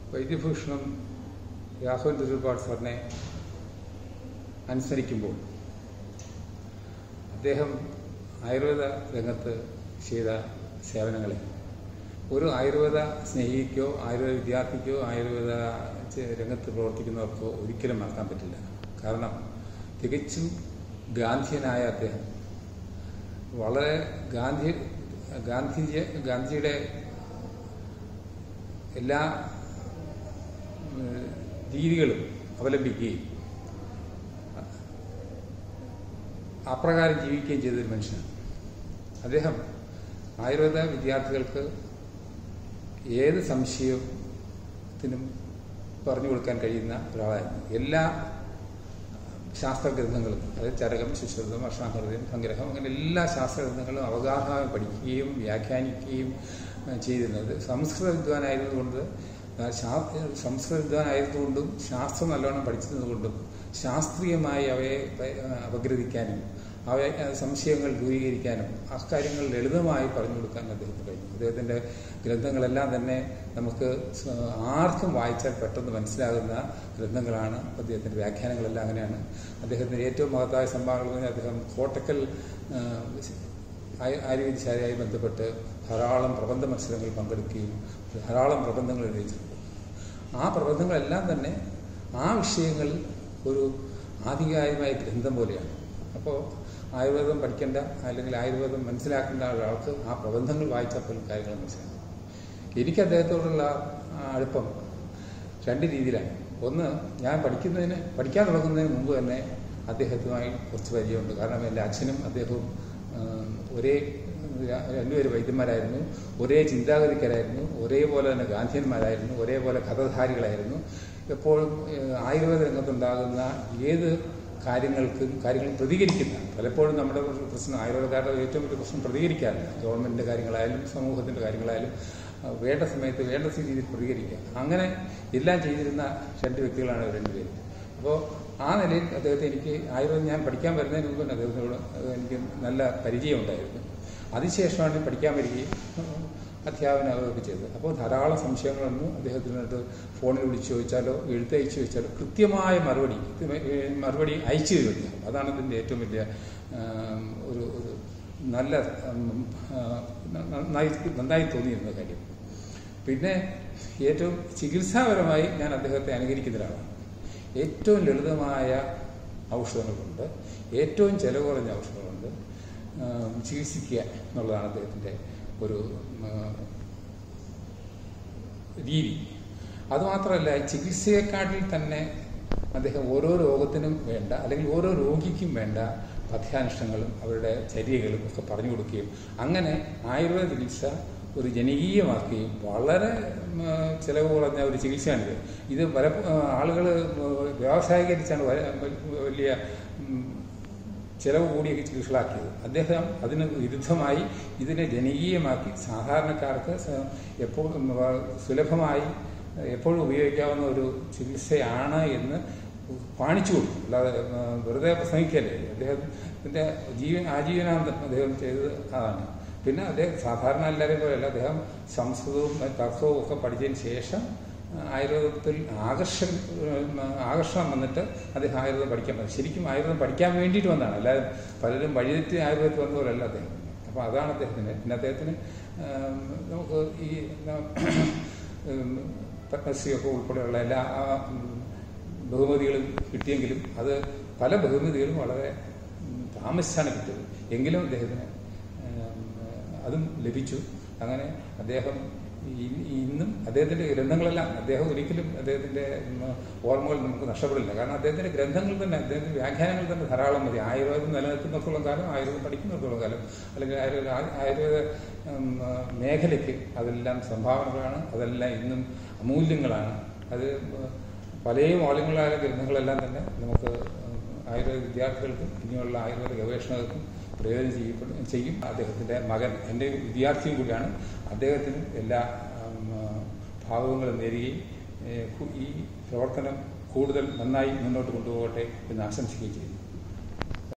വൈദ്യഭൂഷണം രാഘവൻ തിരുപ്പാട് സാറിനെ അനുസ്മരിക്കുമ്പോൾ അദ്ദേഹം ആയുർവേദ രംഗത്ത് ചെയ്ത സേവനങ്ങളെ ഒരു ആയുർവേദ സ്നേഹിക്കോ ആയുർവേദ വിദ്യാർത്ഥിക്കോ ആയുർവേദ ചെ- രംഗത്ത് പ്രവർത്തിക്കുന്നവർക്കോ ഒരിക്കലും മറക്കാൻ പറ്റില്ല കാരണം തികച്ചും ഗാന്ധിയനായ അദ്ദേഹം വളരെ ഗാന്ധി ഗാന്ധിജി ഗാന്ധിജിയുടെ എല്ലാ ഏഹ്, രീതികളും അവലംബിക്കുകയും അപ്രകാരം ജീവിക്കുകയും ചെയ്തൊരു മനുഷ്യനാണ് അദ്ദേഹം ആയുർവേദ വിദ്യാർത്ഥികൾക്ക് ഏത് സംശയത്തിനും പറഞ്ഞു കൊടുക്കാൻ കഴിയുന്ന ഒരാളായിരുന്നു എല്ലാ ശാസ്ത്രഗ്രന്ഥങ്ങളും അതായത് ചരകം ശുശ്രുതം അക്ഷാഹൃദയം സംഗ്രഹം അങ്ങനെ എല്ലാ ശാസ്ത്രഗ്രന്ഥങ്ങളും അവഗാഹമായി പഠിക്കുകയും വ്യാഖ്യാനിക്കുകയും ഏഹ്, ചെയ്തിരുന്നത് സംസ്കൃത വിദ്വാനായതുകൊണ്ട് ആ, ശാ- സംസ്കൃത വിദ്വാനായതുകൊണ്ടും ശാസ്ത്രം നല്ലോണം പഠിച്ചതുകൊണ്ടും ശാസ്ത്രീയമായി അവയെ പ- അപഗ്രഥിക്കാനും അവയെ ആ, സംശയങ്ങൾ ദൂരീകരിക്കാനും അക്കാര്യങ്ങൾ ലളിതമായി പറഞ്ഞു കൊടുക്കാൻ അദ്ദേഹത്തിന് കഴിഞ്ഞു അദ്ദേഹത്തിൻ്റെ ഗ്രന്ഥങ്ങളെല്ലാം തന്നെ നമുക്ക് സ- ആർക്കും വായിച്ചാൽ പെട്ടെന്ന് മനസ്സിലാകുന്ന ഗ്രന്ഥങ്ങളാണ് അദ്ദേഹത്തിൻ്റെ വ്യാഖ്യാനങ്ങളെല്ലാം അങ്ങനെയാണ് അദ്ദേഹത്തിൻ്റെ ഏറ്റവും മഹത്തായ സംഭാവനകൾ എന്ന് പറഞ്ഞാൽ അദ്ദേഹം കോട്ടക്കൽ ആ, ആയു- ആയുർവേദശാലയായി ബന്ധപ്പെട്ട് ധാരാളം പ്രബന്ധ മത്സരങ്ങളിൽ പങ്കെടുക്കുകയും ധാരാളം പ്രബന്ധങ്ങൾ എഴുതിയിട്ടുണ്ട് ആ പ്രബന്ധങ്ങളെല്ലാം തന്നെ ആ വിഷയങ്ങളിൽ ഒരു ആധികാരികമായ ഗ്രന്ഥം പോലെയാണ് അപ്പോൾ ആയുർവേദം പഠിക്കേണ്ട അല്ലെങ്കിൽ ആയുർവേദം മനസ്സിലാക്കേണ്ട ഒരാൾക്ക് ആ പ്രബന്ധങ്ങൾ വായിച്ചാൽ പോലും കാര്യങ്ങൾ മനസ്സിലാക്കും എനിക്ക് അദ്ദേഹത്തോടുള്ള ആ അടുപ്പം രണ്ട് രീതിയിലാണ് ഒന്ന് ഞാൻ പഠിക്കുന്നതിന് പഠിക്കാൻ തുടങ്ങുന്നതിന് മുമ്പ് തന്നെ അദ്ദേഹത്തുമായി കുറച്ച് പരിചയമുണ്ട് കാരണം എൻ്റെ അച്ഛനും അദ്ദേഹവും ആ, ഒരേ ര- രണ്ടുപേരും വൈദ്യന്മാരായിരുന്നു ഒരേ ചിന്താഗതിക്കാരായിരുന്നു ഒരേപോലെ തന്നെ ഗാന്ധിയന്മാരായിരുന്നു ഒരേപോലെ കഥധാരികളായിരുന്നു എപ്പോഴും ഏഹ്, ആയുർവേദ രംഗത്തുണ്ടാകുന്ന ഏത് കാര്യങ്ങൾക്കും കാര്യങ്ങൾ പ്രതികരിക്കുന്ന പലപ്പോഴും നമ്മുടെ ഒരു പ്രശ്നം ആയുർവേദക്കാരുടെ ഏറ്റവും വലിയ പ്രശ്നം പ്രതികരിക്കാറില്ല ഗവൺമെൻറ്റിൻ്റെ കാര്യങ്ങളായാലും സമൂഹത്തിൻ്റെ കാര്യങ്ങളായാലും ആ, വേണ്ട സമയത്ത് വേണ്ട രീതിയിൽ പ്രതികരിക്കുക അങ്ങനെ എല്ലാം ചെയ്തിരുന്ന രണ്ട് വ്യക്തികളാണ് ഇവർ രണ്ടുപേരും അപ്പോൾ ആ നിലയിൽ അദ്ദേഹത്തെ എനിക്ക് ആയുർവേദം ഞാൻ പഠിക്കാൻ വരുന്നതിന് മുമ്പ് തന്നെ അദ്ദേഹത്തിനോട് അത് എനിക്ക് നല്ല പരിചയമുണ്ടായിരുന്നു അതിനുശേഷമാണ് പഠിക്കാൻ വരികയും ഉം, അധ്യാപനമൊക്കെ ചെയ്തത് അപ്പോൾ ധാരാളം സംശയങ്ങളൊന്നും അദ്ദേഹത്തിനോട് ഫോണിൽ വിളിച്ചു ചോദിച്ചാലോ എഴുത്തയച്ചു ചോദിച്ചാലോ കൃത്യമായ മറുപടി കൃത്യമായി, ഏ, മറുപടി അയച്ചു തരുമല്ലോ അതാണ് ഇതിൻ്റെ ഏറ്റവും വലിയ ആം, ഒരു ഒരു നല്ല ഉം, ആ, നന്നായി നന്നായി തോന്നിയിരുന്ന കാര്യം പിന്നെ ഏറ്റവും ചികിത്സാപരമായി ഞാൻ അദ്ദേഹത്തെ അനുകരിക്കുന്ന ഒരാളാണ് ഏറ്റവും ലളിതമായ ഔഷധങ്ങളുണ്ട് ഏറ്റവും ചെലവ് കുറഞ്ഞ ഔഷധങ്ങളുണ്ട് ആം, ചികിത്സിക്കുക എന്നുള്ളതാണ് അദ്ദേഹത്തിൻ്റെ ഒരു ആ, രീതി അതുമാത്രമല്ല ചികിത്സയെക്കാട്ടിൽ തന്നെ അദ്ദേഹം ഓരോ രോഗത്തിനും വേണ്ട അല്ലെങ്കിൽ ഓരോ രോഗിക്കും വേണ്ട പഥ്യാനുഷ്ഠങ്ങളും അവരുടെ ചര്യകളും ഒക്കെ പറഞ്ഞു കൊടുക്കുകയും അങ്ങനെ ആയുർവേദ ചികിത്സ ഒരു ജനകീയമാക്കുകയും വളരെ ഉം, ചിലവ് കുറഞ്ഞ ഒരു ചികിത്സയാണിത് ഇത് പല ആളുകൾ വ്യാവസായീകരിച്ചാണ് വ- വലിയ ഉം, ചിലവ് കൂടിയ ചികിത്സകളാക്കിയത് അദ്ദേഹം അതിന് വിരുദ്ധമായി ഇതിനെ ജനകീയമാക്കി സാധാരണക്കാർക്ക് സ- എപ്പോഴും വ- സുലഭമായി എപ്പോഴും ഉപയോഗിക്കാവുന്ന ഒരു ചികിത്സയാണ് എന്ന് കാണിച്ചു കൊടുത്തു അല്ലാതെ ആ, വെറുതെ പ്രസംഗിക്കല്ലേ അദ്ദേഹത്തിൻ്റെ ജീവൻ ആജീവനാന്തം അദ്ദേഹം ചെയ്തത് അതാണ് പിന്നെ അദ്ദേഹം സാധാരണ എല്ലാവരെയും പോലെയല്ല അദ്ദേഹം സംസ്കൃതവും തർക്കവും ഒക്കെ പഠിച്ചതിന് ശേഷം ആയുർവേദത്തിൽ ആകർഷ ആകർഷണം വന്നിട്ട് അദ്ദേഹം ആയുർവേദം പഠിക്കാൻ പറ്റും ശരിക്കും ആയുർവേദം പഠിക്കാൻ വേണ്ടിയിട്ട് വന്നതാണ് അല്ലാതെ പലരും വഴിതെറ്റി ആയുർവേദത്തിൽ വന്ന പോലെയല്ല അദ്ദേഹം അപ്പോൾ അതാണ് അദ്ദേഹത്തിന് പിന്നെ അദ്ദേഹത്തിന് ആം, നമുക്ക് ഈ ഉം, പത്മശ്രീയൊക്കെ ഉൾപ്പെടെയുള്ള എല്ലാ ആ, ഉം, ബഹുമതികളും കിട്ടിയെങ്കിലും അത് പല ബഹുമതികളും വളരെ ഉം, താമസിച്ചാണ് കിട്ടിയത് എങ്കിലും അദ്ദേഹത്തിന് ഉം, അതും ലഭിച്ചു അങ്ങനെ അദ്ദേഹം ഈ- ഇന്നും അദ്ദേഹത്തിൻ്റെ ഗ്രന്ഥങ്ങളെല്ലാം അദ്ദേഹം ഒരിക്കലും അദ്ദേഹത്തിൻ്റെ ഉം, ഓർമ്മകൾ നമുക്ക് നഷ്ടപ്പെടില്ല കാരണം അദ്ദേഹത്തിൻ്റെ ഗ്രന്ഥങ്ങൾ തന്നെ അദ്ദേഹത്തിൻ്റെ വ്യാഖ്യാനങ്ങൾ തന്നെ ധാരാളം മതി ആയുർവേദം നിലനിൽക്കുന്നിടത്തോളം കാലം ആയുർവേദം പഠിക്കുന്നിടത്തോളം കാലം അല്ലെങ്കിൽ ആയുർവേദ ആ- ആയുർവേദ ഉം, മേഖലയ്ക്ക് അതെല്ലാം സംഭാവനകളാണ് അതെല്ലാം ഇന്നും അമൂല്യങ്ങളാണ് അത് പല മൂല്യങ്ങളായ ഗ്രന്ഥങ്ങളെല്ലാം തന്നെ നമുക്ക് ഉം, ആയുർവേദ വിദ്യാർത്ഥികൾക്കും ഇനിയുള്ള ആയുർവേദ ഗവേഷകർക്കും പ്രയോജനം ചെയ്യപ്പെടും ചെയ്യും അദ്ദേഹത്തിൻ്റെ മകൻ എൻ്റെ വിദ്യാർത്ഥിയും കൂടിയാണ് അദ്ദേഹത്തിനും എല്ലാ ഉം, ഭാവങ്ങളും നേരുകയും ഏഹ്, ഈ പ്രവർത്തനം കൂടുതൽ നന്നായി മുന്നോട്ട് കൊണ്ടുപോകട്ടെ എന്ന് ആശംസിക്കുകയും ചെയ്യുന്നു